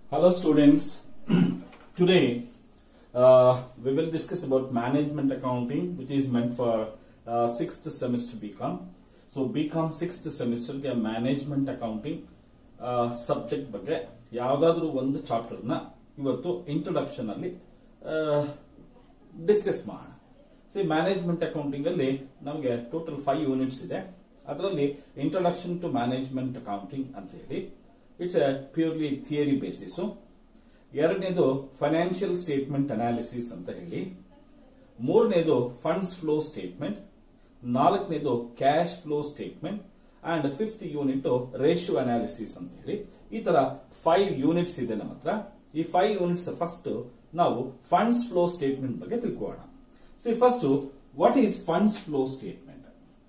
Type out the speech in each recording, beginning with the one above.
Hello students. Today uh, we will discuss about management accounting which is meant for uh, sixth semester BCom. So BCom sixth semester ಗೆ management accounting subject ಬಗ್ಗೆ ಯಾವ್ದಾದ್ರು ಒಂದು chapter ನ ಇವತ್ತು introduction ಅಲ್ಲಿ discuss ಮಾಡೋಣ C management accounting ಅಲ್ಲಿ ನಮಗೆ ಟೋಟಲ್ ಫೈವ್ ಯೂನಿಟ್ಸ್ ಇದೆ ಅದರಲ್ಲಿ ಇಂಟ್ರೊಡಕ್ಷನ್ ಟು ಮ್ಯಾನೇಜ್ಮೆಂಟ್ ಅಕೌಂಟಿಂಗ್ ಅಂತ ಹೇಳಿ it's a purely theory basis ಎರಡನೇದು ಫೈನಾನ್ಷಿಯಲ್ ಸ್ಟೇಟ್ಮೆಂಟ್ ಅನಾಲಿಸಿಸ್ ಅಂತ ಹೇಳಿ ಮೂರನೇದು ಫಂಡ್ಸ್ ಫ್ಲೋ ಸ್ಟೇಟ್ಮೆಂಟ್ ನಾಲ್ಕನೇದು cash flow statement and fifth unit ratio analysis ಅಂತ ಹೇಳಿ ಈ ತರ ಫೈವ್ ಯೂನಿಟ್ಸ್ ಇದೆ ನಮ್ಮ ಹತ್ರ ಈ ಫೈವ್ ಯೂನಿಟ್ಸ್ ಫಸ್ಟ್ ನಾವು ಫಂಡ್ಸ್ ಫ್ಲೋ ಸ್ಟೇಟ್ಮೆಂಟ್ ಬಗ್ಗೆ ತಿಳ್ಕೊಳ್ಳೋಣ see first what is funds flow statement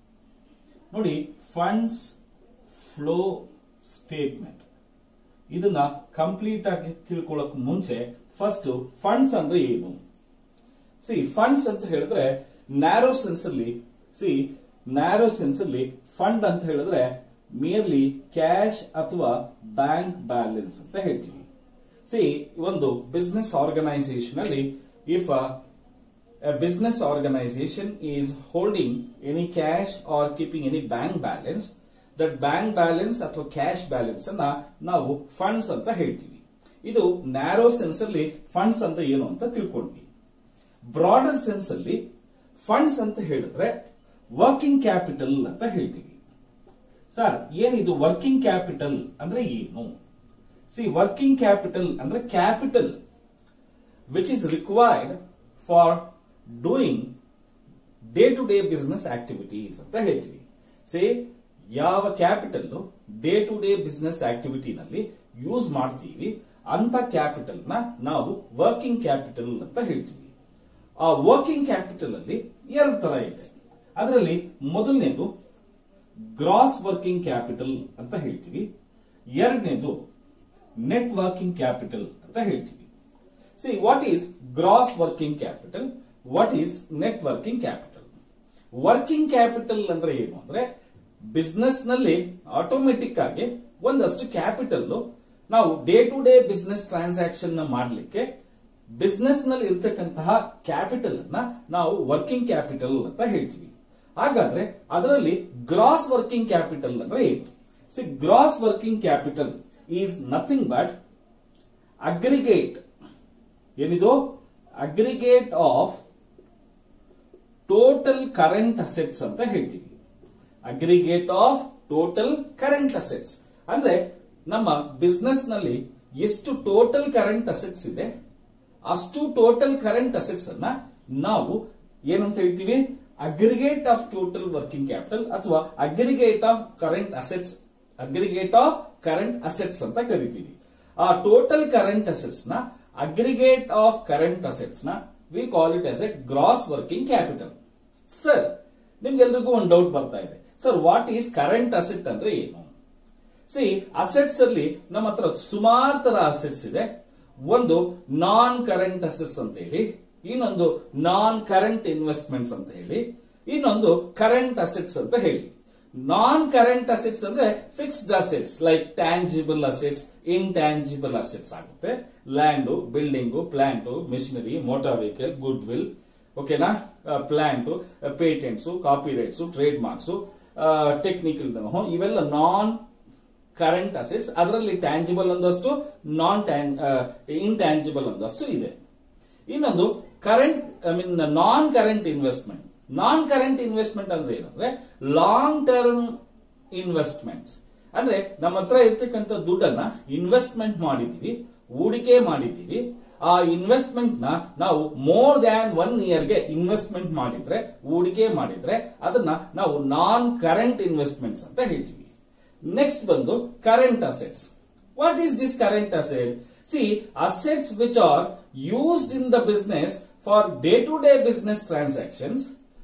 ನೋಡಿ ಫಂಡ್ಸ್ ಫ್ಲೋ ಸ್ಟೇಟ್ಮೆಂಟ್ ಇದನ್ನ ಕಂಪ್ಲೀಟ್ ಆಗಿ ತಿಳ್ಕೊಳ್ಳೋಕ್ ಮುಂಚೆ ಫಸ್ಟ್ ಫಂಡ್ಸ್ ಅಂದ್ರೆ ಏನು ಸಿ ಫಂಡ್ಸ್ ಅಂತ ಹೇಳಿದ್ರೆ ನ್ಯಾರೋ ಸೆನ್ಸ್ ಅಲ್ಲಿ ಸಿ ನ್ಯಾರೋ ಸೆನ್ಸ್ ಅಲ್ಲಿ ಫಂಡ್ ಅಂತ ಹೇಳಿದ್ರೆ ಮೇರ್ಲಿ ಕ್ಯಾಶ್ ಅಥವಾ ಬ್ಯಾಂಕ್ ಬ್ಯಾಲೆನ್ಸ್ ಅಂತ ಹೇಳ್ತೀವಿ ಸಿ ಒಂದು ಬಿಸ್ನೆಸ್ ಆರ್ಗನೈಸೇಷನ್ ಅಲ್ಲಿ if a business organization is holding any cash or keeping any bank balance that bank balance ಅಥವಾ ಕ್ಯಾಶ್ ಬ್ಯಾಲೆನ್ಸ್ ಅನ್ನ ನಾವು ಫಂಡ್ಸ್ ಅಂತ ಹೇಳ್ತೀವಿ ಇದು ನ್ಯಾರೋ ಸೆನ್ಸ್ ಅಲ್ಲಿ ಫಂಡ್ಸ್ ಅಂತ ಏನು ಅಂತ ತಿಳ್ಕೊಂಡ್ವಿ ಬ್ರಾಡರ್ ಸೆನ್ಸ್ ಅಲ್ಲಿ ಫಂಡ್ಸ್ ಅಂತ ಹೇಳಿದ್ರೆ ವರ್ಕಿಂಗ್ ಕ್ಯಾಪಿಟಲ್ ಅಂತ ಹೇಳ್ತೀವಿ ಸರ್ ಏನಿದು ವರ್ಕಿಂಗ್ ಕ್ಯಾಪಿಟಲ್ ಅಂದ್ರೆ ಏನು ಸಿ ವರ್ಕಿಂಗ್ ಕ್ಯಾಪಿಟಲ್ ಅಂದ್ರೆ capital which is required for doing day to day business activities ಅಂತ ಹೇಳ್ತೀವಿ ಸೇ ಯಾವ capital day to day business ಆಕ್ಟಿವಿಟಿನಲ್ಲಿ ಯೂಸ್ ಮಾಡ್ತೀವಿ ಅಂತ ಕ್ಯಾಪಿಟಲ್ ನ ನಾವು ವರ್ಕಿಂಗ್ ಕ್ಯಾಪಿಟಲ್ ಅಂತ ಹೇಳ್ತೀವಿ ಆ ವರ್ಕಿಂಗ್ ಕ್ಯಾಪಿಟಲ್ ಅಲ್ಲಿ ಎರಡು ತರ ಇದೆ ಅದರಲ್ಲಿ ಮೊದಲನೇದು ಗ್ರಾಸ್ ವರ್ಕಿಂಗ್ ಕ್ಯಾಪಿಟಲ್ ಅಂತ ಹೇಳ್ತೀವಿ ಎರಡನೇದು ನೆಟ್ ವರ್ಕಿಂಗ್ ಕ್ಯಾಪಿಟಲ್ ಅಂತ ಹೇಳ್ತೀವಿ see what is gross working capital what is net working capital working capital ಅಂದ್ರೆ ಏನು ಅಂದ್ರೆ ಬಿಸ್ನೆಸ್ ನಲ್ಲಿ ಆಟೋಮೆಟಿಕ್ ಆಗಿ ಒಂದಷ್ಟು ಕ್ಯಾಪಿಟಲ್ ನಾವು day to day business transaction ಮಾಡಲಿಕ್ಕೆ ಬಿಸ್ನೆಸ್ ನಲ್ಲಿ ಇರ್ತಕ್ಕಂತಹ ಕ್ಯಾಪಿಟಲ್ ಅನ್ನ ನಾವು ವರ್ಕಿಂಗ್ ಕ್ಯಾಪಿಟಲ್ ಅಂತ ಹೇಳ್ತೀವಿ ಹಾಗಾದ್ರೆ ಅದರಲ್ಲಿ ಗ್ರಾಸ್ ವರ್ಕಿಂಗ್ ಕ್ಯಾಪಿಟಲ್ ಅಂದ್ರೆ ಏನು see gross working capital is nothing but aggregate ಏನಿದು aggregate of total current assets ಅಂತ ಹೇಳ್ತೀವಿ aggregate of total current assets ಅಂದ್ರೆ ನಮ್ಮ ಬಿಸ್ನೆಸ್ ನಲ್ಲಿ ಎಷ್ಟು ಟೋಟಲ್ ಕರೆಂಟ್ ಅಸೆಟ್ಸ್ ಇದೆ ಅಷ್ಟು ಟೋಟಲ್ ಕರೆಂಟ್ ಅಸೆಟ್ಸ್ ಅನ್ನ ನಾವು ಏನಂತ ಹೇಳ್ತೀವಿ aggregate of total working capital ಅಥವಾ aggregate of current assets aggregate of current assets ಅಂತ ಕರಿತೀವಿ ಆ ಟೋಟಲ್ ಕರೆಂಟ್ ಅಸೆಟ್ಸ್ ನ ಅಗ್ರಿಗೇಟ್ ಆಫ್ ಕರೆಂಟ್ ಅಸೆಟ್ಸ್ ನ we call it as a gross working capital sir ನಿಮ್ಗೆಲ್ರಿಗೂ ಒಂದು ಡೌಟ್ ಬರ್ತಾ ಇದೆ sir what is current asset ಅಂದ್ರೆ ಏನು ಸಿ ಅಸೆಟ್ಸ್ ಅಲ್ಲಿ ನಮ್ಮ ಹತ್ರ ಸುಮಾರು ತರ ಅಸೆಟ್ಸ್ ಇದೆ ಒಂದು ನಾನ್ ಕರೆಂಟ್ ಅಸೆಟ್ಸ್ ಅಂತ ಹೇಳಿ ಇನ್ನೊಂದು ನಾನ್ ಕರೆಂಟ್ ಇನ್ವೆಸ್ಟ್ಮೆಂಟ್ಸ್ ಅಂತ ಹೇಳಿ ಇನ್ನೊಂದು ಕರೆಂಟ್ ಅಸೆಟ್ಸ್ ಅಂತ ಹೇಳಿ ನಾನ್ ಕರೆಂಟ್ ಅಸೆಟ್ಸ್ ಅಂದ್ರೆ fixed assets like tangible assets intangible assets ಆಗುತ್ತೆ land building plant machinery motor vehicle goodwill ಓಕೆನಾ plant patents copyrights trademarks technical ಇವೆಲ್ಲ ನಾನ್ ಕರೆಂಟ್ ಅಸೆಟ್ಸ್ ಅದರಲ್ಲಿ ಟ್ಯಾಂಜಿಬಲ್ ಒಂದಷ್ಟು non intangible ಒಂದಷ್ಟು ಇದೆ ಇನ್ನೊಂದು current I mean non current investment non current investment ಅಂದ್ರೆ ಏನಂದ್ರೆ ಲಾಂಗ್ ಟರ್ಮ್ ಇನ್ವೆಸ್ಟ್ಮೆಂಟ್ಸ್ ಅಂದ್ರೆ ನಮ್ಮ ಹತ್ರ ಇರ್ತಕ್ಕಂಥ ದುಡ್ಡನ್ನ ಇನ್ವೆಸ್ಟ್ಮೆಂಟ್ ಮಾಡಿದೀವಿ ಹೂಡಿಕೆ ಮಾಡಿದೀವಿ ಆ ಇನ್ವೆಸ್ಟ್ಮೆಂಟ್ ನ ನಾವು ಮೋರ್ ದ್ಯಾನ್ ಒನ್ ಇಯರ್ಗೆ ಇನ್ವೆಸ್ಟ್ಮೆಂಟ್ ಮಾಡಿದ್ರೆ ಹೂಡಿಕೆ ಮಾಡಿದ್ರೆ ಅದನ್ನ ನಾವು ನಾನ್ ಕರೆಂಟ್ ಇನ್ವೆಸ್ಟ್ಮೆಂಟ್ಸ್ ಅಂತ ಹೇಳ್ತೀವಿ ನೆಕ್ಸ್ಟ್ ಬಂದು current assets what is this current asset see assets which are used in the business for day to day business transactions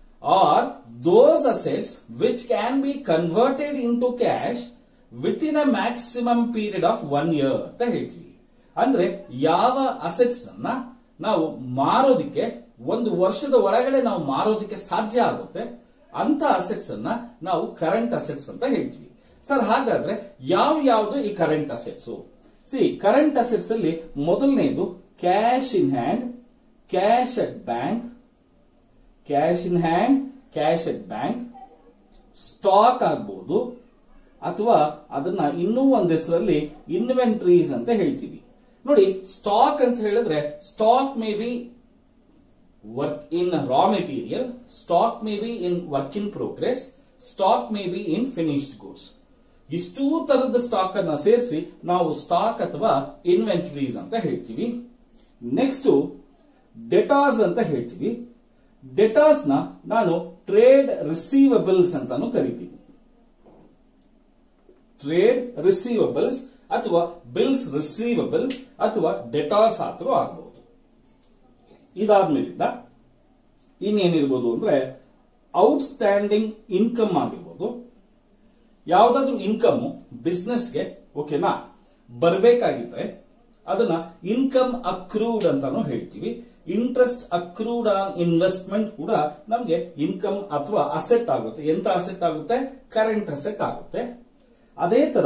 are those assets which can be converted into cash within a maximum period of one year ಅಂತ ಹೇಳ್ತೀವಿ ಅಂದ್ರೆ ಯಾವ assets ಅನ್ನ ನಾವು ಮಾರೋದಿಕ್ಕೆ ಒಂದು ವರ್ಷದ ಒಳಗಡೆ ನಾವು ಮಾರೋದಿಕ್ಕೆ ಸಾಧ್ಯ ಆಗುತ್ತೆ ಅಂತ ಅಸೆಟ್ಸ್ ಅನ್ನ ನಾವು ಕರೆಂಟ್ ಅಸೆಟ್ಸ್ ಅಂತ ಹೇಳ್ತೀವಿ ಸರ್ ಹಾಗಾದ್ರೆ ಯಾವ ಯಾವುದು ಈ current assets see current assets ಅಲ್ಲಿ ಮೊದಲನೇದು cash in hand cash at bank cash in hand cash at bank stock ಆಗ್ಬಹುದು ಅಥವಾ ಅದನ್ನ ಇನ್ನೂ ಒಂದ್ ಹೆಸರಲ್ಲಿ ಇನ್ವೆಂಟ್ರೀಸ್ ಅಂತ ಹೇಳ್ತೀವಿ ನೋಡಿ ಸ್ಟಾಕ್ ಅಂತ ಹೇಳಿದ್ರೆ stock may be work in raw material stock may be in work in progress stock may be in finished goods ಇಷ್ಟೂ ತರದ ಸ್ಟಾಕ್ ಅನ್ನ ಸೇರಿಸಿ ನಾವು ಸ್ಟಾಕ್ ಅಥವಾ ಇನ್ವೆಂಟರೀಸ್ ಅಂತ ಹೇಳ್ತೀವಿ ನೆಕ್ಸ್ಟ್ ಡೆಟಾರ್ಸ್ ಅಂತ ಹೇಳ್ತೀವಿ ಡೆಟಾರ್ಸ್ ನ ನಾನು ಟ್ರೇಡ್ ರಿಸೀವಬಲ್ಸ್ ಅಂತಾನು ಕರಿತೀನಿ ಟ್ರೇಡ್ ರಿಸೀವಬಲ್ಸ್ ಅಥವಾ ಬಿಲ್ಸ್ ರಿಸೀವಬಲ್ ಅಥವಾ ಡೆಟಾರ್ಸ್ ಆದ್ರೂ ಆಗಬಹುದು ಇದಾದ್ಮೇಲಿಂದ ಇನ್ನೇನಿರ್ಬೋದು ಅಂದ್ರೆ ಔಟ್ಸ್ಟ್ಯಾಂಡಿಂಗ್ ಇನ್ಕಮ್ ಆಗಿರ್ಬೋದು ಯಾವ್ದಾದ್ರು ಇನ್ಕಮ್ ಬಿಸ್ನೆಸ್ಗೆ ಓಕೆನಾ ಬರ್ಬೇಕಾಗಿದ್ರೆ ಅದನ್ನ ಇನ್ಕಮ್ ಅಕ್ರೂಡ್ ಅಂತಾನು ಹೇಳ್ತೀವಿ ಇಂಟ್ರೆಸ್ಟ್ ಅಕ್ರೂಡ್ ಆನ್ ಇನ್ವೆಸ್ಟ್ಮೆಂಟ್ ಕೂಡ ನಮಗೆ ಇನ್ಕಮ್ ಅಥವಾ ಅಸೆಟ್ ಆಗುತ್ತೆ ಎಂತ ಅಸೆಟ್ ಆಗುತ್ತೆ ಕರೆಂಟ್ ಅಸೆಟ್ ಆಗುತ್ತೆ ಅದೇ ತರ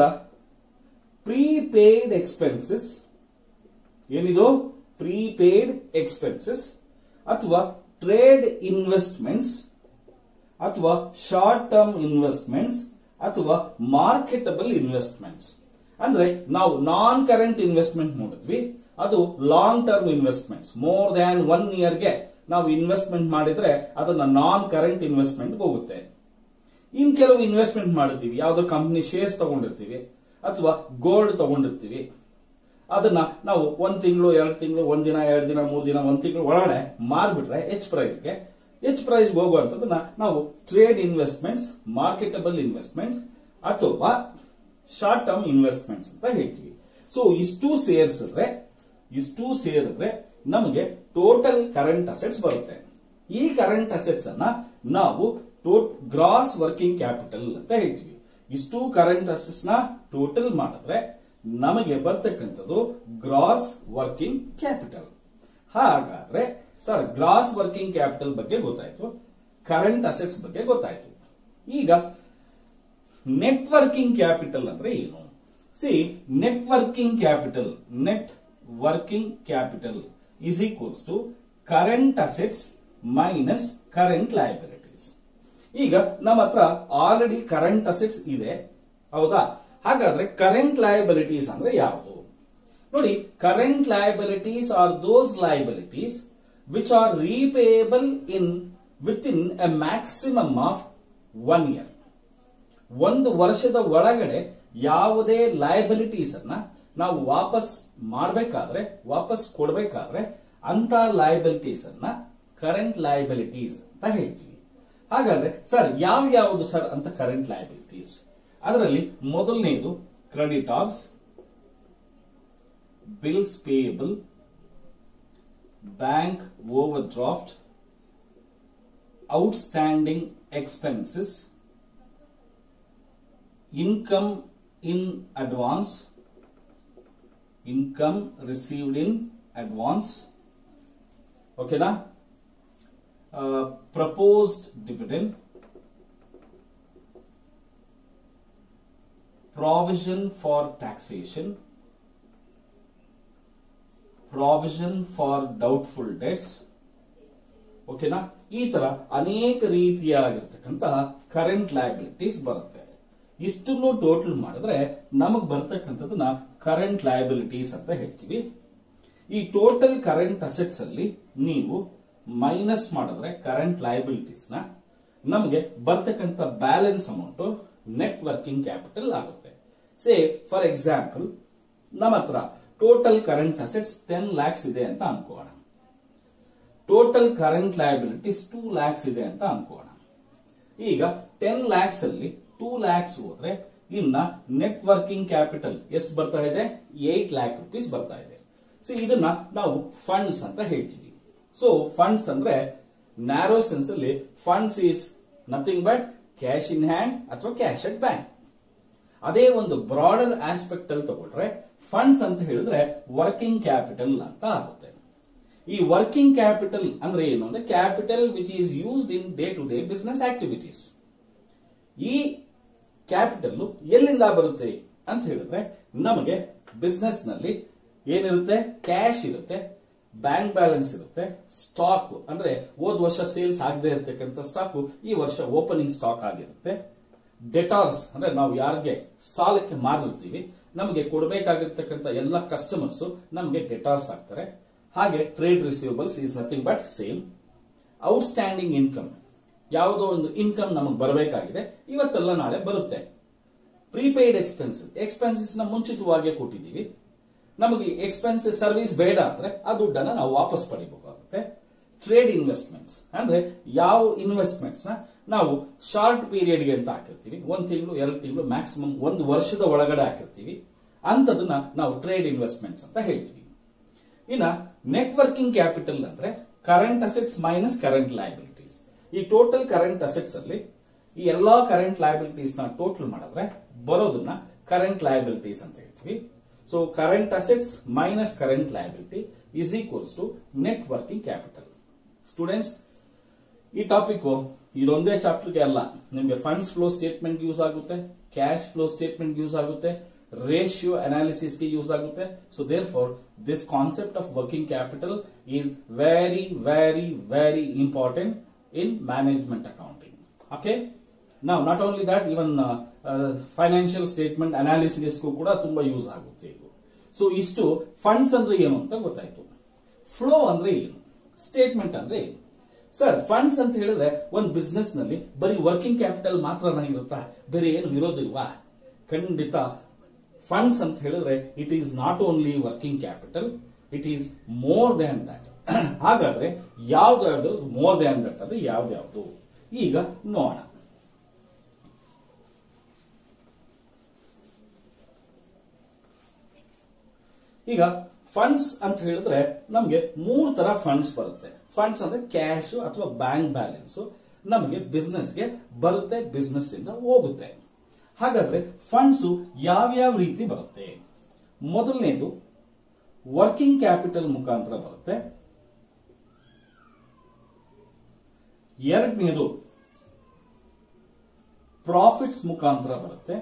ಪ್ರೀಪೇಯ್ಡ್ ಎಕ್ಸ್ಪೆನ್ಸಸ್ ಏನಿದು ಪ್ರೀಪೇಯ್ಡ್ ಎಕ್ಸ್ಪೆನ್ಸಸ್ ಅಥವಾ ಟ್ರೇಡ್ ಇನ್ವೆಸ್ಟ್ಮೆಂಟ್ಸ್ ಅಥವಾ ಶಾರ್ಟ್ ಟರ್ಮ್ ಇನ್ವೆಸ್ಟ್ಮೆಂಟ್ಸ್ ಅಥವಾ ಮಾರ್ಕೆಟಬಲ್ ಇನ್ವೆಸ್ಟ್ಮೆಂಟ್ಸ್ ಅಂದ್ರೆ ನಾವು ನಾನ್ ಕರೆಂಟ್ ಇನ್ವೆಸ್ಟ್ಮೆಂಟ್ ನೋಡಿದ್ವಿ ಅದು long term investments more than one ಇಯರ್ಗೆ ನಾವು ಇನ್ವೆಸ್ಟ್ಮೆಂಟ್ ಮಾಡಿದ್ರೆ ಅದನ್ನ ನಾನ್ ಕರೆಂಟ್ ಇನ್ವೆಸ್ಟ್ಮೆಂಟ್ ಹೋಗುತ್ತೆ ಇನ್ ಕೆಲವು ಇನ್ವೆಸ್ಟ್ಮೆಂಟ್ ಮಾಡಿರ್ತೀವಿ ಯಾವ್ದೋ ಕಂಪನಿ ಶೇರ್ಸ್ ತಗೊಂಡಿರ್ತೀವಿ ಅಥವಾ ಗೋಲ್ಡ್ ತಗೊಂಡಿರ್ತೀವಿ ಅದನ್ನ ನಾವು ಒಂದ್ ತಿಂಗಳು ಎರಡು ತಿಂಗಳು ಒಂದ್ ದಿನ ಎರಡು ದಿನ ಮೂರ್ ದಿನ ಒಂದ್ ತಿಂಗಳು ಒಳಗಡೆ ಮಾರ್ಬಿಟ್ರೆ ಎಚ್ ಪ್ರೈಸ್ಗೆ ಎಚ್ ಪ್ರೈಸ್ ಹೋಗುವಂತದನ್ನ ನಾವು ಟ್ರೇಡ್ ಇನ್ವೆಸ್ಟ್ಮೆಂಟ್ಸ್ ಮಾರ್ಕೆಟಬಲ್ ಇನ್ವೆಸ್ಟ್ಮೆಂಟ್ಸ್ ಅಥವಾ ಶಾರ್ಟ್ ಟರ್ಮ್ ಇನ್ವೆಸ್ಟ್ಮೆಂಟ್ಸ್ ಅಂತ ಹೇಳ್ತೀವಿ ಸೊ ಇಷ್ಟು ಸೇರಿಸಿದ್ರೆ ಇಷ್ಟು ಸೇರಿದ್ರೆ ನಮಗೆ ಟೋಟಲ್ ಕರೆಂಟ್ ಅಸೆಟ್ಸ್ ಬರುತ್ತೆ ಈ ಕರೆಂಟ್ ಅಸೆಟ್ಸ್ ಅನ್ನ ನಾವು ಗ್ರಾಸ್ ವರ್ಕಿಂಗ್ ಕ್ಯಾಪಿಟಲ್ ಅಂತ ಹೇಳ್ತೀವಿ ಇಷ್ಟು ಕರೆಂಟ್ ಅಸೆಟ್ಸ್ ನ ಟೋಟಲ್ ಮಾಡಿದ್ರೆ ನಮಗೆ ಬರ್ತಕ್ಕಂಥದ್ದು ಗ್ರಾಸ್ ವರ್ಕಿಂಗ್ ಕ್ಯಾಪಿಟಲ್ ಹಾಗಾದ್ರೆ ಸರ್ ಗ್ರಾಸ್ ವರ್ಕಿಂಗ್ ಕ್ಯಾಪಿಟಲ್ ಬಗ್ಗೆ ಗೊತ್ತಾಯ್ತು ಕರೆಂಟ್ ಅಸೆಟ್ಸ್ ಬಗ್ಗೆ ಗೊತ್ತಾಯ್ತು ಈಗ ನೆಟ್ ವರ್ಕಿಂಗ್ ಕ್ಯಾಪಿಟಲ್ ಅಂದ್ರೆ ಏನು see net working capital net working capital is equals to current assets minus current liabilities ಈಗ ನಮ್ಮ ಹತ್ರ ಆಲ್ರೆಡಿ ಕರೆಂಟ್ ಅಸೆಟ್ಸ್ ಇದೆ ಹೌದಾ ಹಾಗಾದ್ರೆ ಕರೆಂಟ್ ಲಯಬಿಲಿಟೀಸ್ ಅಂದ್ರೆ ಯಾವುದು ನೋಡಿ current liabilities are those liabilities which are repayable in within a maximum of one year ಒಂದು ವರ್ಷದ ಒಳಗಡೆ ಯಾವುದೇ ಲಯಬಿಲಿಟೀಸ್ ಅನ್ನ ನಾವು ವಾಪಸ್ ಮಾಡಬೇಕಾದ್ರೆ ವಾಪಸ್ ಕೊಡಬೇಕಾದ್ರೆ ಅಂತ ಲಯಬಿಲಿಟೀಸ್ ಅನ್ನ ಕರೆಂಟ್ ಲಯಬಿಲಿಟೀಸ್ ಅಂತ ಹೇಳ್ತೀವಿ ಹಾಗಾದ್ರೆ ಸರ್ ಯಾವ ಯಾವುದು ಸರ್ ಅಂತ ಕರೆಂಟ್ ಲಯಬಿಲಿಟೀಸ್ ಅದರಲ್ಲಿ ಮೊದಲನೇದು creditors bills payable bank overdraft outstanding expenses income in advance income received in advance okay na uh, proposed dividend provision for taxation provision for doubtful debts ಓಕೆನಾ ಈ ತರ ಅನೇಕ ರೀತಿಯಾಗಿರ್ತಕ್ಕಂತಹ current liabilities ಬರುತ್ತೆ ಇಷ್ಟನ್ನು total ಮಾಡಿದ್ರೆ ನಮಗ್ ಬರ್ತಕ್ಕಂಥದನ್ನ ಕರೆಂಟ್ ಲಯಬಿಲಿಟೀಸ್ ಅಂತ ಹೇಳ್ತೀವಿ ಈ ಟೋಟಲ್ ಕರೆಂಟ್ ಅಸೆಟ್ಸ್ ಅಲ್ಲಿ ನೀವು ಮೈನಸ್ ಮಾಡಿದ್ರೆ ಕರೆಂಟ್ ಲಯಬಿಲಿಟೀಸ್ ನ ನಮಗೆ ಬರ್ತಕ್ಕಂಥ balance amount net working capital ಆಗುತ್ತೆ ಸೇ ಫಾರ್ ಎಕ್ಸಾಂಪಲ್ ನಮ್ಮ ಹತ್ರ total current assets ten lakhs ಇದೆ ಅಂತ ಅನ್ಕೋಣ total current liabilities two lakhs ಇದೆ ಅಂತ ಅನ್ಕೋಣ ಈಗ ಟೆನ್ ಲ್ಯಾಕ್ಸ್ ಅಲ್ಲಿ ಟೂ ಲ್ಯಾಕ್ಸ್ ಹೋದ್ರೆ ಇನ್ನ ನೆಟ್ ವರ್ಕಿಂಗ್ ಕ್ಯಾಪಿಟಲ್ ಎಷ್ಟು ಬರ್ತಾ ಇದೆ ಏಟ್ ಲ್ಯಾಕ್ ರುಪೀಸ್ ಬರ್ತಾ ಇದೆ ಸೊ ಇದನ್ನ ನಾವು ಫಂಡ್ಸ್ ಅಂತ ಹೇಳ್ತೀವಿ ಸೊ ಫಂಡ್ಸ್ ಅಂದ್ರೆ ನ್ಯಾರೋ ಸೆನ್ಸ್ ಅಲ್ಲಿ funds is nothing but cash in hand ಅಥವಾ ಕ್ಯಾಶ್ ಅಟ್ ಬ್ಯಾಂಕ್ ಅದೇ ಒಂದು ಬ್ರಾಡರ್ ಆಸ್ಪೆಕ್ಟ್ ಅಲ್ಲಿ ತಗೊಂಡ್ರೆ ಫಂಡ್ಸ್ ಅಂತ ಹೇಳಿದ್ರೆ ವರ್ಕಿಂಗ್ ಕ್ಯಾಪಿಟಲ್ ಅಂತ ಆಗುತ್ತೆ ಈ ವರ್ಕಿಂಗ್ ಕ್ಯಾಪಿಟಲ್ ಅಂದ್ರೆ ಏನು ಅಂದ್ರೆ capital which is used in day to day business activities ಈ ಕ್ಯಾಪಿಟಲ್ ಎಲ್ಲಿಂದ ಬರುತ್ತೆ ಅಂತ ಹೇಳಿದ್ರೆ ನಮಗೆ ಬಿಸ್ನೆಸ್ ನಲ್ಲಿ ಏನಿರುತ್ತೆ ಕ್ಯಾಶ್ ಇರುತ್ತೆ ಬ್ಯಾಂಕ್ ಬ್ಯಾಲೆನ್ಸ್ ಇರುತ್ತೆ ಸ್ಟಾಕ್ ಅಂದ್ರೆ ಹೋದ್ ವರ್ಷ ಸೇಲ್ಸ್ ಆಗದೆ ಇರತಕ್ಕಂಥ ಸ್ಟಾಕ್ ಈ ವರ್ಷ ಓಪನಿಂಗ್ ಸ್ಟಾಕ್ ಆಗಿರುತ್ತೆ ಡೆಟಾರ್ಸ್ ಅಂದ್ರೆ ನಾವು ಯಾರಿಗೆ ಸಾಲಕ್ಕೆ ಮಾರಿರ್ತೀವಿ ನಮಗೆ ಕೊಡಬೇಕಾಗಿರ್ತಕ್ಕಂಥ ಎಲ್ಲ ಕಸ್ಟಮರ್ಸ್ ನಮಗೆ ಡೆಟಾರ್ಸ್ ಆಗ್ತಾರೆ ಹಾಗೆ trade receivables is nothing but same outstanding income ಯಾವುದೋ ಒಂದು ಇನ್ಕಮ್ ನಮಗೆ ಬರಬೇಕಾಗಿದೆ ಇವತ್ತೆಲ್ಲ ನಾಳೆ ಬರುತ್ತೆ ಪ್ರೀಪೇಯ್ಡ್ ಎಕ್ಸ್ಪೆನ್ಸಸ್ ಎಕ್ಸ್ಪೆನ್ಸಸ್ ನ ಮುಂಚಿತವಾಗಿ ಕೊಟ್ಟಿದ್ದೀವಿ ನಮಗೆ ಎಕ್ಸ್ಪೆನ್ಸಸ್ ಸರ್ವಿಸ್ ಬೇಡ ಅಂದ್ರೆ ಆ ದುಡ್ಡನ್ನ ನಾವು ವಾಪಸ್ ಪಡಿಬೇಕಾಗುತ್ತೆ ಟ್ರೇಡ್ ಇನ್ವೆಸ್ಟ್ಮೆಂಟ್ಸ್ ಅಂದ್ರೆ ಯಾವ ಇನ್ವೆಸ್ಟ್ಮೆಂಟ್ಸ್ ನ ನಾವು ಶಾರ್ಟ್ ಪೀರಿಯಡ್ಗೆ ಅಂತ ಹಾಕಿರ್ತೀವಿ ಒಂದ್ ತಿಂಗಳು ಎರಡು ತಿಂಗಳು ಮ್ಯಾಕ್ಸಿಮಮ್ ಒಂದು ವರ್ಷದ ಒಳಗಡೆ ಹಾಕಿರ್ತೀವಿ ಅಂತದನ್ನ ನಾವು ಟ್ರೇಡ್ ಇನ್ವೆಸ್ಟ್ಮೆಂಟ್ಸ್ ಅಂತ ಹೇಳ್ತೀವಿ ಇನ್ನ ನೆಟ್ವರ್ಕಿಂಗ್ ಕ್ಯಾಪಿಟಲ್ ಅಂದ್ರೆ current assets minus current liabilities ಈ ಟೋಟಲ್ ಕರೆಂಟ್ ಅಸೆಟ್ಸ್ ಅಲ್ಲಿ ಈ ಎಲ್ಲಾ ಕರೆಂಟ್ ಲಯಬಿಲಿಟೀಸ್ ನ ಟೋಟಲ್ ಮಾಡಿದ್ರೆ ಬರೋದನ್ನ ಕರೆಂಟ್ ಲಯಬಿಲಿಟೀಸ್ ಅಂತ ಹೇಳ್ತೀವಿ so current assets minus current liability is equals to net working capital students ಈ ಟಾಪಿಕ್ ಇದೊಂದೇ ಚಾಪ್ಟರ್ಗೆ ಅಲ್ಲ ನಿಮಗೆ ಫಂಡ್ಸ್ ಫ್ಲೋ ಸ್ಟೇಟ್ಮೆಂಟ್ ಯೂಸ್ ಆಗುತ್ತೆ ಕ್ಯಾಶ್ ಫ್ಲೋ ಸ್ಟೇಟ್ಮೆಂಟ್ ಯೂಸ್ ಆಗುತ್ತೆ ರೇಷಿಯೋ ಅನಾಲಿಸಿಸ್ಗೆ ಯೂಸ್ ಆಗುತ್ತೆ so therefore this concept of working capital is very very very important in management accounting okay ನಾವು not only that even financial statement ಅನಾಲಿಸಿಸ್ಗೂ ಕೂಡ ತುಂಬಾ use ಆಗುತ್ತೆ ಇದು ಸೊ ಇಷ್ಟು ಫಂಡ್ಸ್ ಅಂದ್ರೆ ಏನು ಅಂತ ಗೊತ್ತಾಯ್ತು ಫ್ಲೋ ಅಂದ್ರೆ ಏನು ಸ್ಟೇಟ್ಮೆಂಟ್ ಅಂದ್ರೆ ಏನು ಸರ್ ಫಂಡ್ಸ್ ಅಂತ ಹೇಳಿದ್ರೆ ಒಂದು ಬಿಸ್ನೆಸ್ ನಲ್ಲಿ ಬರೀ ವರ್ಕಿಂಗ್ ಕ್ಯಾಪಿಟಲ್ ಮಾತ್ರ ಇರುತ್ತಾ ಬೇರೆ ಏನು ಇರೋದಿಲ್ವಾ ಖಂಡಿತ ಫಂಡ್ಸ್ ಅಂತ ಹೇಳಿದ್ರೆ it is not only working capital it is more than that ಹಾಗಾದ್ರೆ ಯಾವ್ದಾವ್ದು ಮೋರ್ ದ್ಯಾನ್ ದಟ್ ಅದು ಯಾವ್ದ್ಯಾವ್ದು ಈಗ ನೋಡೋಣ ಈಗ ಫಂಡ್ಸ್ ಅಂತ ಹೇಳಿದ್ರೆ ನಮಗೆ ಮೂರು ತರ ಫಂಡ್ಸ್ ಬರುತ್ತೆ ಫಂಡ್ಸ್ ಅಂದ್ರೆ ಕ್ಯಾಶ್ ಅಥವಾ ಬ್ಯಾಂಕ್ ಬ್ಯಾಲೆನ್ಸ್ ನಮಗೆ ಬಿಸ್ನೆಸ್ಗೆ ಬರುತ್ತೆ ಬಿಸ್ನೆಸ್ ಇಂದ ಹೋಗುತ್ತೆ ಹಾಗಾದ್ರೆ ಫಂಡ್ಸ್ ಯಾವ್ಯಾವ ರೀತಿ ಬರುತ್ತೆ ಮೊದಲನೇದು ವರ್ಕಿಂಗ್ ಕ್ಯಾಪಿಟಲ್ ಮುಖಾಂತರ ಬರುತ್ತೆ ಎರಡನೇದು ಪ್ರಾಫಿಟ್ಸ್ ಮುಖಾಂತರ ಬರುತ್ತೆ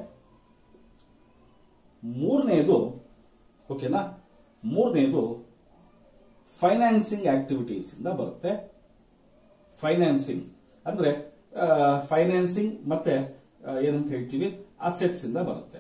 ಮೂರನೇದು ಓಕೆನಾ ಮೂರನೇದು ಫೈನಾನ್ಸಿಂಗ್ ಆಕ್ಟಿವಿಟೀಸ್ ಇಂದ ಬರುತ್ತೆ ಫೈನಾನ್ಸಿಂಗ್ ಅಂದ್ರೆ ಫೈನಾನ್ಸಿಂಗ್ ಮತ್ತೆ ಆ, ಏನಂತ ಹೇಳ್ತೀವಿ ಅಸೆಟ್ಸ್ ಇಂದ ಬರುತ್ತೆ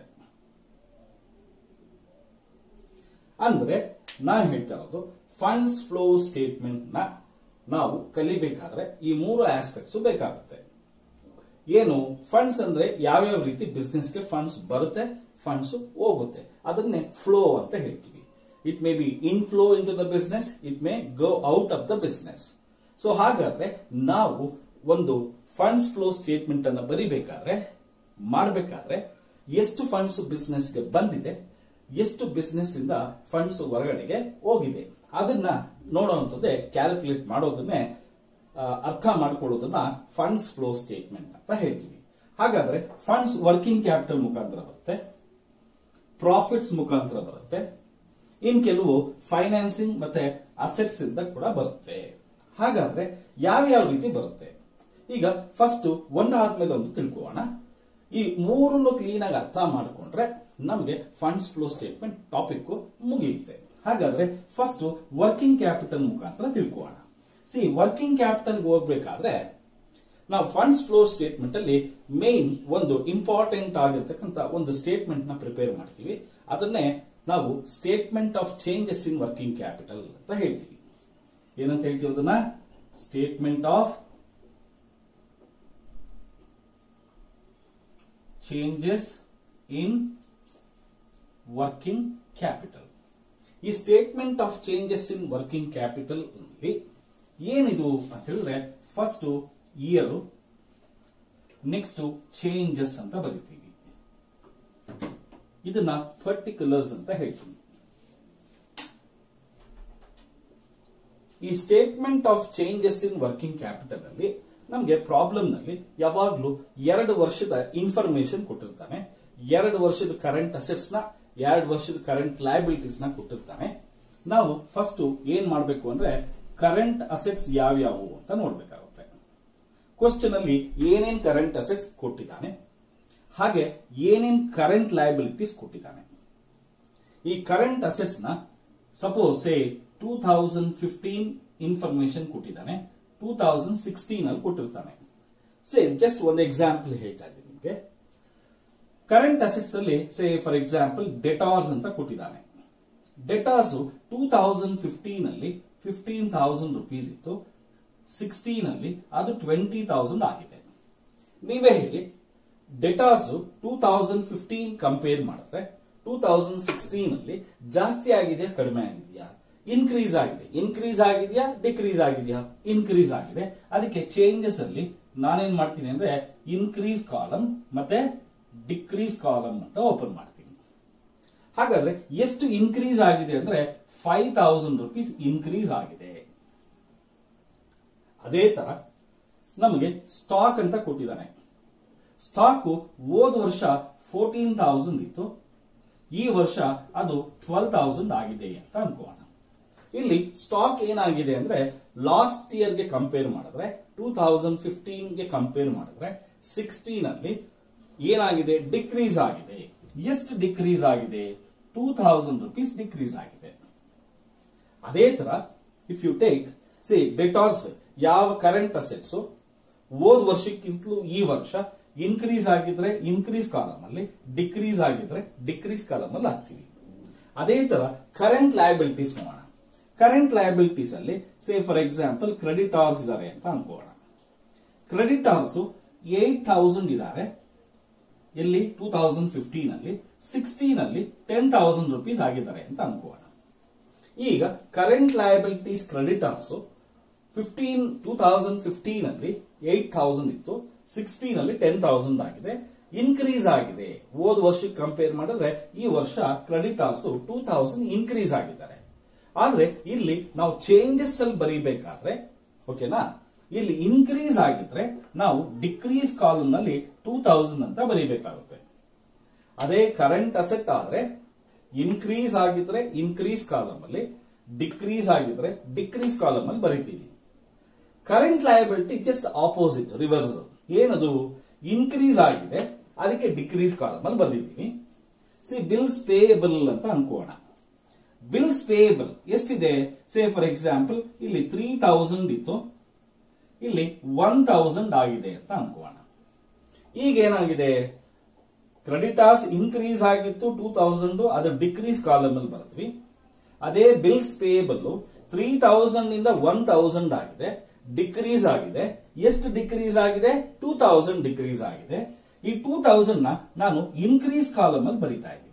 ಅಂದ್ರೆ ನಾನು ಹೇಳ್ತಾ ಇರೋದು ಫಂಡ್ಸ್ ಫ್ಲೋ ಸ್ಟೇಟ್ಮೆಂಟ್ ನ ನಾವು ಕಲಿಬೇಕಾದ್ರೆ ಈ ಮೂರು ಆಸ್ಪೆಕ್ಟ್ಸ್ ಬೇಕಾಗುತ್ತೆ ಏನು ಫಂಡ್ಸ್ ಅಂದ್ರೆ ಯಾವ್ಯಾವ ರೀತಿ ಬಿಸ್ನೆಸ್ಗೆ ಫಂಡ್ಸ್ ಬರುತ್ತೆ ಫಂಡ್ಸ್ ಹೋಗುತ್ತೆ ಅದನ್ನೇ ಫ್ಲೋ ಅಂತ ಹೇಳ್ತೀವಿ it may be inflow into the business it may go out of the business so ಹಾಗಾದ್ರೆ ನಾವು ಒಂದು ಫಂಡ್ಸ್ ಫ್ಲೋ ಸ್ಟೇಟ್ಮೆಂಟ್ ಅನ್ನ ಬರಿಬೇಕಾದ್ರೆ ಮಾಡಬೇಕಾದ್ರೆ ಎಷ್ಟು ಫಂಡ್ಸ್ ಬಿಸ್ನೆಸ್ಗೆ ಬಂದಿದೆ ಎಷ್ಟು ಬಿಸ್ನೆಸ್ ಇಂದ ಫಂಡ್ಸ್ ಹೊರಗಡೆಗೆ ಹೋಗಿದೆ ಅದನ್ನ ನೋಡುವಂಥದ್ದೇ ಕ್ಯಾಲ್ಕುಲೇಟ್ ಮಾಡೋದನ್ನೇ ಆ, ಅರ್ಥ ಮಾಡ್ಕೊಳ್ಳೋದನ್ನ ಫಂಡ್ಸ್ ಫ್ಲೋ ಸ್ಟೇಟ್ಮೆಂಟ್ ಅಂತ ಹೇಳ್ತೀವಿ ಹಾಗಾದ್ರೆ ಫಂಡ್ಸ್ ವರ್ಕಿಂಗ್ ಕ್ಯಾಪಿಟಲ್ ಮುಖಾಂತರ ಬರುತ್ತೆ ಪ್ರಾಫಿಟ್ಸ್ ಮುಖಾಂತರ ಬರುತ್ತೆ ಇನ್ ಕೆಲವು ಫೈನಾನ್ಸಿಂಗ್ ಮತ್ತೆ ಅಸೆಟ್ಸ್ ಇಂದ ಕೂಡ ಬರುತ್ತೆ ಹಾಗಾದ್ರೆ ಯಾವ್ಯಾವ ರೀತಿ ಬರುತ್ತೆ ಈಗ ಫಸ್ಟ್ ಒಂದಾದ್ಮೇಲೆ ಒಂದು ತಿಳ್ಕೊಳ್ಳೋಣ ಈ ಮೂರನ್ನು ಕ್ಲೀನ್ ಆಗಿ ಅರ್ಥ ಮಾಡಿಕೊಂಡ್ರೆ ನಮಗೆ ಫಂಡ್ಸ್ ಫ್ಲೋ ಸ್ಟೇಟ್ಮೆಂಟ್ ಟಾಪಿಕ್ ಮುಗಿಯುತ್ತೆ ಹಾಗಾದ್ರೆ ಫಸ್ಟ್ ವರ್ಕಿಂಗ್ ಕ್ಯಾಪಿಟಲ್ ಮುಖಾಂತರ ತಿಳ್ಕೊಳ್ಳೋಣ ಸಿ ವರ್ಕಿಂಗ್ ಕ್ಯಾಪಿಟಲ್ ಹೋಗ್ಬೇಕಾದ್ರೆ ನಾವು ಫಂಡ್ಸ್ ಫ್ಲೋ ಸ್ಟೇಟ್ಮೆಂಟ್ ಅಲ್ಲಿ ಮೇನ್ ಒಂದು ಇಂಪಾರ್ಟೆಂಟ್ ಆಗಿರ್ತಕ್ಕಂಥ ಒಂದು ಸ್ಟೇಟ್ಮೆಂಟ್ ನ ಪ್ರಿಪೇರ್ ಮಾಡ್ತೀವಿ ಅದನ್ನೇ ನಾವು statement of changes in working capital ಅಂತ ಹೇಳ್ತೀವಿ ಏನಂತ ಹೇಳ್ತೀವಿ ಅದನ್ನ statement of changes in working capital ಈ statement of changes in working capital ಏನಿದು ಅಂತ ಹೇಳಿದ್ರೆ ಫಸ್ಟ್ ಇಯರ್ ನೆಕ್ಸ್ಟ್ ಚೇಂಜಸ್ ಅಂತ ಬರಿತೀವಿ ಇದನ್ನ ಪರ್ಟಿಕ್ಯುಲರ್ಸ್ ಅಂತ ಹೇಳ್ತೀವಿ ಈ statement of changes in working capital ಅಲ್ಲಿ ನಮಗೆ ಪ್ರಾಬ್ಲಮ್ ನಲ್ಲಿ ಯಾವಾಗ್ಲೂ ಎರಡು ವರ್ಷದ ಇನ್ಫಾರ್ಮೇಶನ್ ಕೊಟ್ಟಿರ್ತಾನೆ ಎರಡು ವರ್ಷದ ಕರೆಂಟ್ ಅಸೆಟ್ಸ್ ನ ಎರಡು ವರ್ಷದ ಕರೆಂಟ್ ಲಯಬಿಲಿಟೀಸ್ ನ ಕೊಟ್ಟಿರ್ತಾನೆ ನಾವು ಫಸ್ಟ್ ಏನ್ ಮಾಡಬೇಕು ಅಂದ್ರೆ ಕರೆಂಟ್ ಅಸೆಟ್ಸ್ ಯಾವ್ಯಾವು ಅಂತ ನೋಡ್ಬೇಕಾಗುತ್ತೆ ಕ್ವಶನ್ ಅಲ್ಲಿ ಏನೇನ್ ಕರೆಂಟ್ ಅಸೆಟ್ಸ್ ಕೊಟ್ಟಿದ್ದಾನೆ ಹಾಗೆ ಏನೇನ್ ಕರೆಂಟ್ ಲಯಬಿಲಿಟೀಸ್ ಕೊಟ್ಟಿದ್ದಾನೆ ಈ ಕರೆಂಟ್ ಅಸೆಟ್ಸ್ ನ suppose say two thousand fifteen information ಕೊಟ್ಟಿದ್ದಾನೆ ಟೂ ಥೌಸಂಡ್ ಸಿಕ್ಸ್ಟೀನ್ ಅಲ್ಲಿ ಕೊಟ್ಟಿರ್ತಾನೆ ಸೇ ಜಸ್ಟ್ ಒಂದು ಎಕ್ಸಾಂಪಲ್ ಹೇಳ್ತಾ ಇದ್ದೀನಿ ನಿಮಗೆ ಕರೆಂಟ್ ಅಸೆಟ್ಸ್ ಅಲ್ಲಿ ಸೇ ಫಾರ್ ಎಕ್ಸಾಂಪಲ್ ಡೆಟಾರ್ಸ್ ಅಂತ ಕೊಟ್ಟಿದ್ದಾನೆ ಡೆಟಾರ್ಸ್ ಟೂ ಥೌಸಂಡ್ ಫಿಫ್ಟೀನ್ ಅಲ್ಲಿ ಫಿಫ್ಟೀನ್ ಥೌಸಂಡ್ ರುಪೀಸ್ ಇತ್ತು ಸಿಕ್ಸ್ಟೀನ್ ಅಲ್ಲಿ ಅದು ಟ್ವೆಂಟಿ ಥೌಸಂಡ್ ಆಗಿದೆ ನೀವೇ ಹೇಳಿ debtors two thousand fifteen compare ಮಾಡಿದ್ರೆ ಟೂ ಥೌಸಂಡ್ ಸಿಕ್ಸ್ಟೀನ್ ಅಲ್ಲಿ ಜಾಸ್ತಿ ಆಗಿದೆಯಾ ಕಡಿಮೆ ಆಗಿದೆಯಾ ಇನ್ಕ್ರೀಸ್ ಆಗಿದೆ ಇನ್ಕ್ರೀಸ್ ಆಗಿದೆಯಾ ಡಿಕ್ರೀಸ್ ಆಗಿದೆಯಾ ಇನ್ಕ್ರೀಸ್ ಆಗಿದೆ ಅದಕ್ಕೆ ಚೇಂಜಸ್ ಅಲ್ಲಿ ನಾನೇನ್ ಮಾಡ್ತೀನಿ ಅಂದ್ರೆ ಇನ್ಕ್ರೀಸ್ ಕಾಲಮ್ ಮತ್ತೆ ಡಿಕ್ರೀಸ್ ಕಾಲಮ್ ಅಂತ ಓಪನ್ ಮಾಡ್ತೀನಿ ಹಾಗಾದ್ರೆ ಎಷ್ಟು ಇನ್ಕ್ರೀಸ್ ಆಗಿದೆ ಅಂದ್ರೆ ಫೈವ್ ತೌಸಂಡ್ ರುಪೀಸ್ ಇನ್ಕ್ರೀಸ್ ಆಗಿದೆ ಅದೇ ತರ ನಮಗೆ ಸ್ಟಾಕ್ ಅಂತ ಕೊಟ್ಟಿದ್ದಾನೆ ಸ್ಟಾಕ್ ಹೋದ ವರ್ಷ ಫೋರ್ಟೀನ್ ತೌಸಂಡ್ ಇತ್ತು ಈ ವರ್ಷ ಅದು ಟ್ವೆಲ್ ತೌಸಂಡ್ ಆಗಿದೆ ಅಂತ ಅನ್ಕೋಣ ಇಲ್ಲಿ ಸ್ಟಾಕ್ ಏನಾಗಿದೆ ಅಂದ್ರೆ ಲಾಸ್ಟ್ ಇಯರ್ ಗೆ ಕಂಪೇರ್ ಮಾಡಿದ್ರೆ ಟೂ ಥೌಸಂಡ್ ಫಿಫ್ಟೀನ್ ಗೆ ಕಂಪೇರ್ ಮಾಡಿದ್ರೆ ಸಿಕ್ಸ್ಟೀನ್ ಅಲ್ಲಿ ಏನಾಗಿದೆ ಡಿಕ್ರೀಸ್ ಆಗಿದೆ ಎಷ್ಟು ಡಿಕ್ರೀಸ್ ಆಗಿದೆ ಟೂ ಥೌಸಂಡ್ ರುಪೀಸ್ ಡಿಕ್ರೀಸ್ ಆಗಿದೆ ಅದೇ ತರ if you take see debtors ಯಾವ ಕರೆಂಟ್ ಅಸೆಟ್ಸ್ ಹೋದ ವರ್ಷಕ್ಕಿಂತಲೂ ಈ ವರ್ಷ ಇನ್ಕ್ರೀಸ್ ಆಗಿದ್ರೆ ಇನ್ಕ್ರೀಸ್ ಕಾಲಮ್ ಅಲ್ಲಿ ಡಿಕ್ರೀಸ್ ಆಗಿದ್ರೆ ಡಿಕ್ರೀಸ್ ಕಾಲಮ್ ಅಲ್ಲಿ ಹಾಕ್ತೀವಿ ಅದೇ ತರ ಕರೆಂಟ್ ಲಯಬಿಲಿಟೀಸ್ ನೋಡೋಣ ಕರೆಂಟ್ ಲಯಬಿಲಿಟೀಸ್ ಅಲ್ಲಿ ಸೇ ಫಾರ್ ಎಕ್ಸಾಂಪಲ್ ಕ್ರೆಡಿಟಾರ್ಸ್ ಇದಾರೆ ಅಂತ ಅನ್ಕೋಣ ಕ್ರೆಡಿಟಾರ್ಸ್ ಏಟ್ ಥೌಸಂಡ್ ಇದಾರೆ ಎಲ್ಲಿ ಟೂ ಥೌಸಂಡ್ ಫಿಫ್ಟೀನ್ ಅಲ್ಲಿ ಸಿಕ್ಸ್ಟೀನ್ ಅಲ್ಲಿ ಟೆನ್ ಥೌಸಂಡ್ ರುಪೀಸ್ ಆಗಿದ್ದಾರೆ ಅಂತ ಅನ್ಕೋಣ ಈಗ current liabilities creditors fifteen two thousand fifteen ಅಲ್ಲಿ ಏಟ್ ಥೌಸಂಡ್ ಇತ್ತು ಸಿಕ್ಸ್ಟೀನ್ ಅಲ್ಲಿ ಟೆನ್ ಥೌಸಂಡ್ ಆಗಿದೆ ಇನ್ಕ್ರೀಸ್ ಆಗಿದೆ ಹೋದ ವರ್ಷಕ್ಕೆ ಕಂಪೇರ್ ಮಾಡಿದ್ರೆ ಈ ವರ್ಷ ಕ್ರೆಡಿಟಾರ್ಸ್ ಟೂ ಥೌಸಂಡ್ ಇನ್ಕ್ರೀಸ್ ಆಗಿದ್ದಾರೆ ಆದ್ರೆ ಇಲ್ಲಿ ನಾವು ಚೇಂಜಸ್ ಅಲ್ಲಿ ಬರೀಬೇಕಾದ್ರೆ ಓಕೆನಾ ಇಲ್ಲಿ ಇನ್ಕ್ರೀಸ್ ಆಗಿದ್ರೆ ನಾವು ಡಿಕ್ರೀಸ್ ಕಾಲಮ್ ನಲ್ಲಿ ಟೂ ಥೌಸಂಡ್ ಅಂತ ಬರೀಬೇಕಾಗುತ್ತೆ ಅದೇ ಕರೆಂಟ್ ಅಸೆಟ್ ಆದ್ರೆ ಇನ್ಕ್ರೀಸ್ ಆಗಿದ್ರೆ ಇನ್ಕ್ರೀಸ್ ಕಾಲಮ್ ಅಲ್ಲಿ ಡಿಕ್ರೀಸ್ ಆಗಿದ್ರೆ ಡಿಕ್ರೀಸ್ ಕಾಲಮ್ ಅಲ್ಲಿ ಬರಿತೀವಿ current liability just opposite reverse ಏನದು ಇನ್ಕ್ರೀಸ್ ಆಗಿದೆ ಅದಕ್ಕೆ ಡಿಕ್ರೀಸ್ ಕಾಲಮ್ ಅಲ್ಲಿ ಬರ್ದಿದ್ದೀನಿ ಸಿ ಬಿಲ್ಸ್ ಪೇಯಬಲ್ ಅಂತ ಅನ್ಕೋಣ ಬಿಲ್ಸ್ ಪೇಯಬಲ್ ಎಷ್ಟಿದೆ ಸೇ ಫಾರ್ ಎಕ್ಸಾಂಪಲ್ ಇಲ್ಲಿ ತ್ರೀ ತೌಸಂಡ್ ಇತ್ತು ಇಲ್ಲಿ ಒನ್ ತೌಸಂಡ್ ಆಗಿದೆ ಅಂತ ಅನ್ಕೋಣ ಈಗ ಏನಾಗಿದೆ ಕ್ರೆಡಿಟಾರ್ಸ್ ಇನ್ಕ್ರೀಸ್ ಆಗಿತ್ತು ಟೂ ತೌಸಂಡ್ ಅದು ಡಿಕ್ರೀಸ್ ಕಾಲಮ್ ಅಲ್ಲಿ ಬರೆದ್ವಿ ಅದೇ ಬಿಲ್ಸ್ ಪೇಯಬಲ್ ತ್ರೀ ತೌಸಂಡ್ ಇಂದ ಒನ್ ತೌಸಂಡ್ ಆಗಿದೆ ಡಿಕ್ರೀಸ್ ಆಗಿದೆ ಎಷ್ಟು ಡಿಕ್ರೀಸ್ ಆಗಿದೆ ಟೂ ತೌಸಂಡ್ ಡಿಕ್ರೀಸ್ ಆಗಿದೆ ಈ ಟೂ ತೌಸಂಡ್ ನ ನಾನು ಇನ್ಕ್ರೀಸ್ ಕಾಲಮ್ ಅಲ್ಲಿ ಬರಿತಾ ಇದ್ದೀನಿ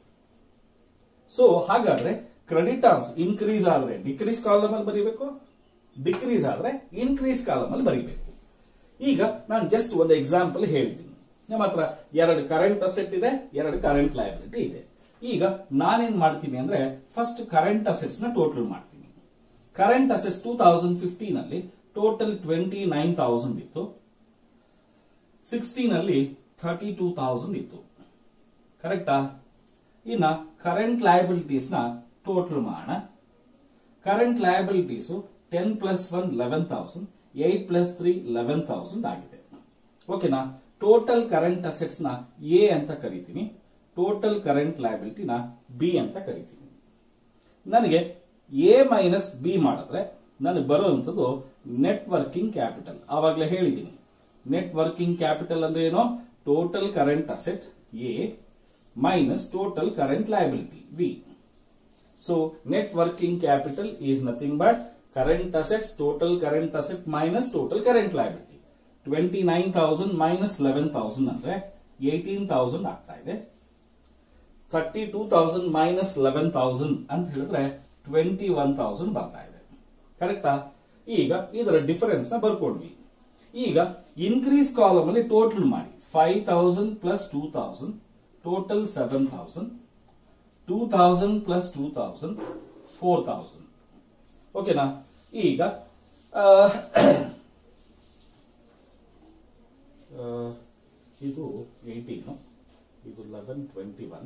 ಸೊ ಹಾಗಾದ್ರೆ ಕ್ರೆಡಿಟಾರ್ಸ್ ಇನ್ಕ್ರೀಸ್ ಆದ್ರೆ ಡಿಕ್ರೀಸ್ ಕಾಲಮ್ ಅಲ್ಲಿ ಬರೀಬೇಕು ಡಿಕ್ರೀಸ್ ಆದ್ರೆ ಇನ್ಕ್ರೀಸ್ ಕಾಲಮ್ ಅಲ್ಲಿ ಬರೀಬೇಕು ಈಗ ನಾನು ಜಸ್ಟ್ ಒಂದು ಎಕ್ಸಾಂಪಲ್ ಹೇಳಿದ್ದೀನಿ ನಮ್ಮ ಹತ್ರ ಎರಡು ಕರೆಂಟ್ ಅಸೆಟ್ ಇದೆ ಎರಡು ಕರೆಂಟ್ ಲಯಬಿಲಿಟಿ ಇದೆ ಈಗ ನಾನೇನ್ ಮಾಡ್ತೀನಿ ಅಂದ್ರೆ ಫಸ್ಟ್ ಕರೆಂಟ್ ಅಸೆಟ್ಸ್ ನ ಟೋಟಲ್ ಮಾಡ್ತೀನಿ current assets two thousand fifteen ಅಲ್ಲಿ ಟೋಟಲ್ ಟ್ವೆಂಟಿ ನೈನ್ ತೌಸಂಡ್ ಇತ್ತು ಸಿಕ್ಸ್ಟೀನ್ ಅಲ್ಲಿ ಥರ್ಟಿ ಟೂ ತೌಸಂಡ್ ಇತ್ತು ಕರೆಕ್ಟಾ ಇನ್ನ ಕರೆಂಟ್ ಲಯಬಿಲಿಟೀಸ್ ನ ಟೋಟಲ್ ಮಾಡೋಣ current liabilities ten plus one eleven thousand eight plus three eleven thousand ಆಗಿದೆ ಓಕೆನಾ ಟೋಟಲ್ ಕರೆಂಟ್ ಅಸೆಟ್ಸ್ ನ ಎ ಅಂತ ಕರಿತೀನಿ ಟೋಟಲ್ ಕರೆಂಟ್ ಲಯಬಿಲಿಟಿ ನ ಬಿ ಅಂತ ಕರಿತೀನಿ ನನಗೆ ಎ ಮೈನಸ್ ಬಿ ಮಾಡಿದ್ರೆ ನನಗೆ ಬರುವಂತದ್ದು ನೆಟ್ ವರ್ಕಿಂಗ್ ಕ್ಯಾಪಿಟಲ್ ಆವಾಗಲೇ ಹೇಳಿದ್ದೀನಿ ನೆಟ್ ವರ್ಕಿಂಗ್ ಕ್ಯಾಪಿಟಲ್ ಅಂದ್ರೆ ಏನು total current asset A minus total current liability B so net working capital is nothing but current assets total current asset minus total current liability twenty nine thousand minus eleven thousand ಅಂದ್ರೆ eighteen thousand ಆಗ್ತಾ ಇದೆ thirty two thousand minus eleven thousand ಅಂತ ಹೇಳಿದ್ರೆ twenty one thousand ಬರ್ತಾ ಇದೆ ಕರೆಕ್ಟಾ ಈಗ ಇದರ ಡಿಫರೆನ್ಸ್ ನ ಬರ್ಕೊಂಡ್ವಿ ಈಗ ಇನ್ಕ್ರೀಸ್ ಕಾಲಮ್ ಅಲ್ಲಿ ಟೋಟಲ್ ಮಾಡಿ five thousand plus two thousand total seven thousand two thousand plus two thousand four thousand ಓಕೆನಾ ಈಗ ಆ, ಆ, ಇದು ಏಯ್ಟೀನು ಇದು eleven twenty one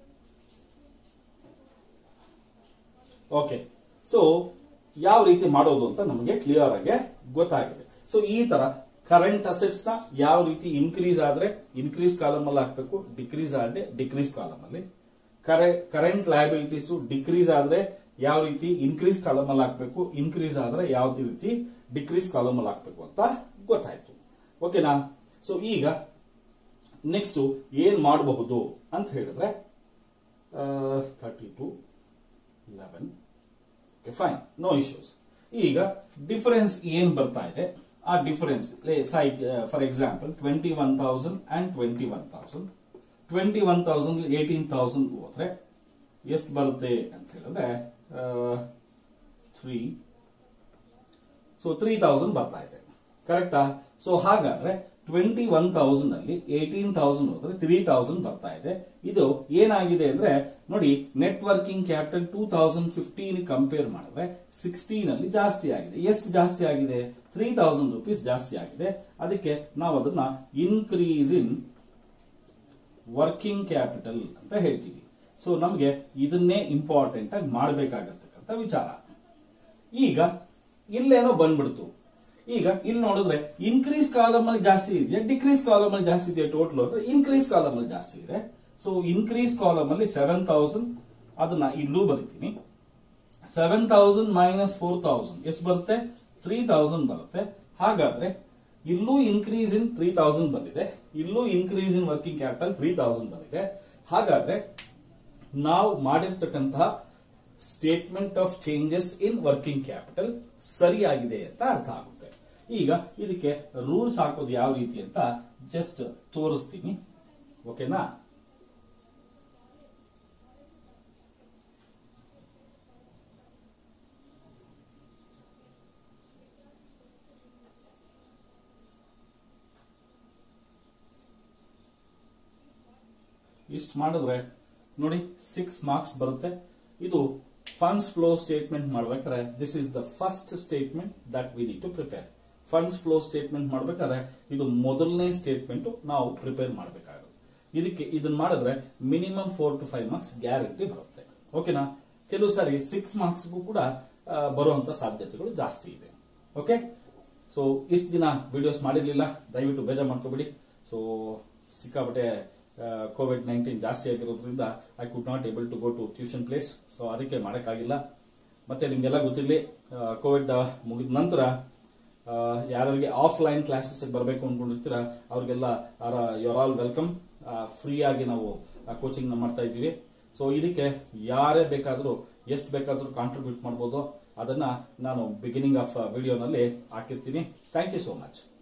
okay so ಯಾವ ರೀತಿ ಮಾಡೋದು ಅಂತ ನಮಗೆ ಕ್ಲಿಯರ್ ಆಗಿ ಗೊತ್ತಾಗಿದೆ ಸೊ ಈ ತರ ಕರೆಂಟ್ ಅಸೆಟ್ಸ್ ನ ಯಾವ ರೀತಿ ಇನ್ಕ್ರೀಸ್ ಆದ್ರೆ ಇನ್ಕ್ರೀಸ್ ಕಾಲಮ್ ಅಲ್ಲಿ ಹಾಕ್ಬೇಕು ಡಿಕ್ರೀಸ್ ಆದ್ರೆ ಡಿಕ್ರೀಸ್ ಕಾಲಮ್ ಅಲ್ಲಿ ಕರೆಂಟ್ ಲಯಬಿಲಿಟೀಸ್ ಡಿಕ್ರೀಸ್ ಆದ್ರೆ ಯಾವ ರೀತಿ ಇನ್ಕ್ರೀಸ್ ಕಾಲಮ್ ಅಲ್ಲಿ ಹಾಕ್ಬೇಕು ಇನ್ಕ್ರೀಸ್ ಆದ್ರೆ ಯಾವ ರೀತಿ ಡಿಕ್ರೀಸ್ ಕಾಲಮ್ ಅಲ್ಲಿ ಹಾಕ್ಬೇಕು ಅಂತ ಗೊತ್ತಾಯ್ತು ಓಕೆನಾ ಸೊ ಈಗ ನೆಕ್ಸ್ಟ್ ಏನ್ ಮಾಡಬಹುದು ಅಂತ ಹೇಳಿದ್ರೆ thirty two eleven fine no issues ಈಗ ಡಿಫರೆನ್ಸ್ ಏನ್ ಬರ್ತಾ ಇದೆ ಆ difference for example twenty one thousand and twenty one thousand twenty one thousand eighteen thousand ಹೋದ್ರೆ ಎಷ್ಟು ಬರುತ್ತೆ ಅಂತ ಹೇಳಿದ್ರೆ ತ್ರೀ ಸೊ ತ್ರೀ ತೌಸಂಡ್ ಬರ್ತಾ ಇದೆ ಕರೆಕ್ಟಾ ಸೊ ಹಾಗಾದ್ರೆ ಟ್ವೆಂಟಿ ಒನ್ ತೌಸಂಡ್ ಅಲ್ಲಿ ಏಟೀನ್ ತೌಸಂಡ್ ಹೋದ್ರೆ ತ್ರೀ ತೌಸಂಡ್ ಬರ್ತಾ ಇದೆ ಇದು ಏನಾಗಿದೆ ಅಂದ್ರೆ ನೋಡಿ net working capital two thousand fifteen compare ಮಾಡಿದ್ರೆ ಸಿಕ್ಸ್ಟೀನ್ ಅಲ್ಲಿ ಜಾಸ್ತಿ ಆಗಿದೆ ಎಷ್ಟು ಜಾಸ್ತಿ ಆಗಿದೆ ತ್ರೀ ತೌಸಂಡ್ ರುಪೀಸ್ ಜಾಸ್ತಿ ಆಗಿದೆ ಅದಕ್ಕೆ ನಾವು ಅದನ್ನ ಇನ್ಕ್ರೀಸ್ ಇನ್ ವರ್ಕಿಂಗ್ ಕ್ಯಾಪಿಟಲ್ ಅಂತ ಹೇಳ್ತೀವಿ ಸೊ ನಮಗೆ ಇದನ್ನೇ ಇಂಪಾರ್ಟೆಂಟ್ ಆಗಿ ಮಾಡಬೇಕಾಗತಕ್ಕಂಥ ವಿಚಾರ ಈಗ ಇಲ್ಲೇನೋ ಬಂದ್ಬಿಡ್ತು ಈಗ ಇಲ್ಲಿ ನೋಡಿದ್ರೆ ಇನ್ಕ್ರೀಸ್ ಕಾಲಮ್ ಅಲ್ಲಿ ಜಾಸ್ತಿ ಇದೆಯಾ ಡಿಕ್ರೀಸ್ ಕಾಲಮ್ ಅಲ್ಲಿ ಜಾಸ್ತಿ ಇದೆಯಾ ಟೋಟಲ್ ಅಂದ್ರೆ ಇನ್ಕ್ರೀಸ್ ಕಾಲಮ್ ಅಲ್ಲಿ ಜಾಸ್ತಿ ಇದೆ ಸೊ ಇನ್ಕ್ರೀಸ್ ಕಾಲಮ್ ಅಲ್ಲಿ ಸೆವೆನ್ ತೌಸಂಡ್ ಅದನ್ನ ಇಲ್ಲೂ ಬರೀತೀನಿ seven thousand minus four thousand ಎಷ್ಟು ಬರುತ್ತೆ ತ್ರೀ ತೌಸಂಡ್ ಬರುತ್ತೆ ಹಾಗಾದ್ರೆ ಇಲ್ಲೂ ಇನ್ಕ್ರೀಸ್ ಇನ್ ತ್ರೀ ತೌಸಂಡ್ ಬಂದಿದೆ ಇಲ್ಲೂ increase in working capital three thousand ಬಂದಿದೆ ಹಾಗಾದ್ರೆ ನಾವು ಮಾಡಿರ್ತಕ್ಕಂತಹ statement of changes in working capital ಸರಿಯಾಗಿದೆ ಅಂತ ಅರ್ಥ ಆಗುತ್ತೆ ಈಗ ಇದಕ್ಕೆ ರೂಲ್ಸ್ ಹಾಕೋದು ಯಾವ ರೀತಿ ಅಂತ ಜಸ್ಟ್ ತೋರಿಸ್ತೀನಿ ಓಕೆನಾ ಇಷ್ಟು ಮಾಡಿದ್ರೆ ನೋಡಿ ಸಿಕ್ಸ್ ಮಾರ್ಕ್ಸ್ ಬರುತ್ತೆ ಇದು ಫಂಡ್ಸ್ ಫ್ಲೋ ಸ್ಟೇಟ್ಮೆಂಟ್ ಮಾಡ್ಬೇಕಾದ್ರೆ this is the first statement that we need to prepare funds flow statement ಮಾಡ್ಬೇಕಾದ್ರೆ ಇದು ಮೊದಲನೇ ಸ್ಟೇಟ್ಮೆಂಟ್ ನಾವು ಪ್ರಿಪೇರ್ ಮಾಡಬೇಕಾಗುತ್ತೆ ಇದಕ್ಕೆ ಇದನ್ನ ಮಾಡಿದ್ರೆ minimum four to five marks guarantee ಬರುತ್ತೆ ಓಕೆನಾ ಕೆಲವು ಸಾರಿ ಸಿಕ್ಸ್ ಮಾರ್ಕ್ಸ್ಗೂ ಕೂಡ ಆ, ಬರುವಂತ ಸಾಧ್ಯತೆಗಳು ಜಾಸ್ತಿ ಇದೆ ಓಕೆ ಸೊ ಇಷ್ಟು ದಿನ ವಿಡಿಯೋಸ್ ಮಾಡಿರ್ಲಿಲ್ಲ ದಯವಿಟ್ಟು ಬೇಜಾರು ಮಾಡ್ಕೋಬೇಡಿ ಸೊ ಸಿಕ್ಕಾಪಟ್ಟೆ ಕೋವಿಡ್ ನೈನ್ಟೀನ್ ಜಾಸ್ತಿ ಆಗಿರೋದ್ರಿಂದ I could not able to go to tuition place so ಅದಕ್ಕೆ ಮಾಡೋಕ್ಕಾಗಿಲ್ಲ ಮತ್ತೆ ನಿಮ್ಗೆಲ್ಲ ಗೊತ್ತಿರಲಿ ಕೋವಿಡ್ ಮುಗಿದ ನಂತರ ಯಾರಿಗೆ ಆಫ್ಲೈನ್ ಕ್ಲಾಸಸ್ ಬರಬೇಕು ಅನ್ಕೊಂಡಿರ್ತೀರ ಅವ್ರಿಗೆಲ್ಲ ಯು ಆಲ್ ವೆಲ್ಕಮ್ ಫ್ರೀ ಆಗಿ ನಾವು ಕೋಚಿಂಗ್ ಮಾಡ್ತಾ ಇದ್ದೀವಿ ಸೊ ಇದಕ್ಕೆ ಯಾರೇ ಬೇಕಾದರೂ ಎಷ್ಟು ಬೇಕಾದರೂ ಕಾಂಟ್ರಿಬ್ಯೂಟ್ ಮಾಡ್ಬೋದು ಅದನ್ನ ನಾನು ಬಿಗಿನಿಂಗ್ ಆಫ್ ವಿಡಿಯೋನಲ್ಲಿ ಹಾಕಿರ್ತೀನಿ ಥ್ಯಾಂಕ್ ಯು ಸೋ ಮಚ್